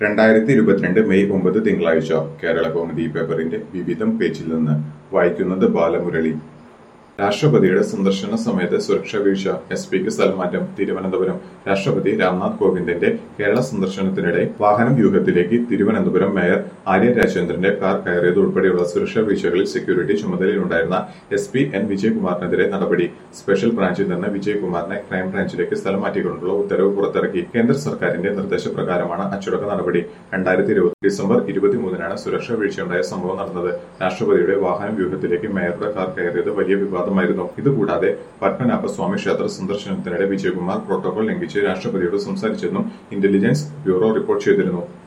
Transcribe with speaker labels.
Speaker 1: രണ്ടായിരത്തി ഇരുപത്തിരണ്ട് മെയ് ഒമ്പത് തിങ്കളാഴ്ച കേരള കൗമുദി പേപ്പറിന്റെ വിവിധം പേജിൽ നിന്ന് വായിക്കുന്നത് ബാലമുരളി രാഷ്ട്രപതിയുടെ സന്ദർശന സമയത്ത് സുരക്ഷാ വീഴ്ച എസ് പിക്ക് സ്ഥലമാറ്റം തിരുവനന്തപുരം രാഷ്ട്രപതി രാംനാഥ് കോവിന്ദിന്റെ കേരള സന്ദർശനത്തിനിടെ വാഹനം വ്യൂഹത്തിലേക്ക് തിരുവനന്തപുരം മേയർ ആര്യ രാജേന്ദ്രന്റെ കാർ കയറിയത് ഉൾപ്പെടെയുള്ള സുരക്ഷാ വീഴ്ചകളിൽ സെക്യൂരിറ്റി ചുമതലയിലുണ്ടായിരുന്ന എസ് പി എൻ വിജയകുമാറിനെതിരെ നടപടി സ്പെഷ്യൽ ബ്രാഞ്ചിൽ നിന്ന് വിജയകുമാറിനെ ക്രൈംബ്രാഞ്ചിലേക്ക് സ്ഥലം മാറ്റിക്കൊണ്ടുള്ള ഉത്തരവ് പുറത്തിറക്കി കേന്ദ്ര സർക്കാരിന്റെ നിർദ്ദേശപ്രകാരമാണ് അച്ചടക്ക നടപടി രണ്ടായിരത്തി ഇരുപത് ഡിസംബർ ഇരുപത്തിമൂന്നിനാണ് സുരക്ഷാ വീഴ്ചയുണ്ടായ സംഭവം നടന്നത് രാഷ്ട്രപതിയുടെ വാഹന വ്യൂഹത്തിലേക്ക് മേയറുടെ കാർ കയറിയത് വലിയ വിവാദമായിരുന്നു ഇതുകൂടാതെ പത്മനാഭ സ്വാമി ക്ഷേത്ര സന്ദർശനത്തിനിടെ വിജയകുമാർ പ്രോട്ടോകോൾ ലംഘിച്ച് രാഷ്ട്രപതിയോട് സംസാരിച്ചെന്നും ഇന്റലിജൻസ് ബ്യൂറോ റിപ്പോർട്ട് ചെയ്തിരുന്നു